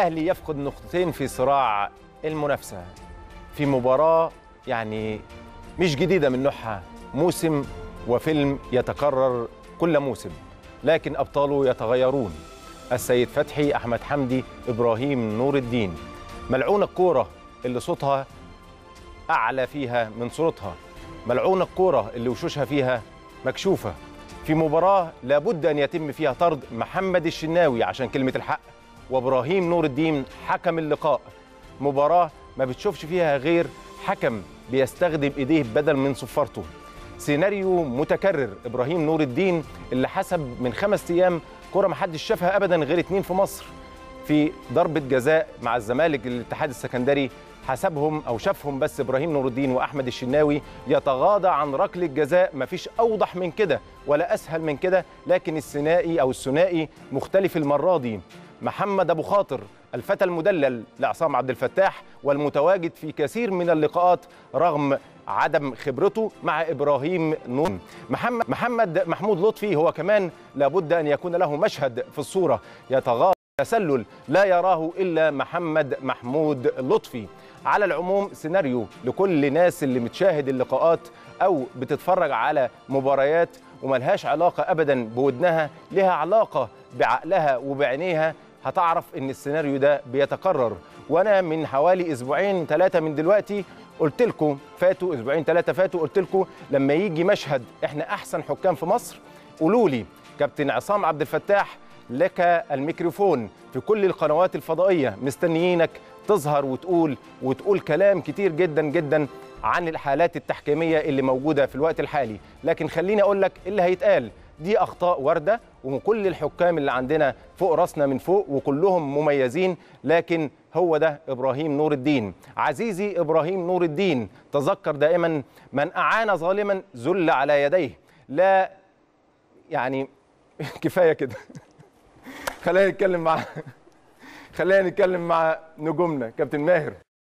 الأهلي يفقد نقطتين في صراع المنافسة في مباراة يعني مش جديدة من نوعها موسم وفيلم يتكرر كل موسم لكن أبطاله يتغيرون السيد فتحي أحمد حمدي إبراهيم نور الدين ملعون الكورة اللي صوتها أعلى فيها من صورتها ملعون الكورة اللي وشوشها فيها مكشوفة في مباراة لابد أن يتم فيها طرد محمد الشناوي عشان كلمة الحق وإبراهيم نور الدين حكم اللقاء مباراة ما بتشوفش فيها غير حكم بيستخدم إيديه بدل من صفارته سيناريو متكرر إبراهيم نور الدين اللي حسب من خمس أيام كرة ما حدش شافها أبدا غير اتنين في مصر في ضربة جزاء مع الزمالك الاتحاد السكندري حسبهم او شافهم بس ابراهيم نور الدين واحمد الشناوي يتغاضى عن ركله جزاء مفيش اوضح من كده ولا اسهل من كده لكن الثنائي او الثنائي مختلف المره دي محمد ابو خاطر الفتى المدلل لعصام عبد الفتاح والمتواجد في كثير من اللقاءات رغم عدم خبرته مع ابراهيم نور محمد محمد محمود لطفي هو كمان لابد ان يكون له مشهد في الصوره يتغاضى تسلل لا يراه الا محمد محمود لطفي على العموم سيناريو لكل ناس اللي بتشاهد اللقاءات او بتتفرج على مباريات وملهاش علاقه ابدا بودنها لها علاقه بعقلها وبعينيها هتعرف ان السيناريو ده بيتكرر وانا من حوالي اسبوعين ثلاثه من دلوقتي قلت لكم فاتوا اسبوعين ثلاثه فاتوا قلت لكم لما يجي مشهد احنا احسن حكام في مصر قولوا لي كابتن عصام عبد الفتاح لك الميكروفون في كل القنوات الفضائيه مستنيينك تظهر وتقول وتقول كلام كتير جدا جدا عن الحالات التحكيميه اللي موجوده في الوقت الحالي لكن خليني اقول لك اللي هيتقال دي اخطاء وارده وكل الحكام اللي عندنا فوق راسنا من فوق وكلهم مميزين لكن هو ده ابراهيم نور الدين عزيزي ابراهيم نور الدين تذكر دائما من اعان ظالما ذل على يديه لا يعني كفايه كده خلينا نتكلم مع خلينا نتكلم مع نجومنا كابتن ماهر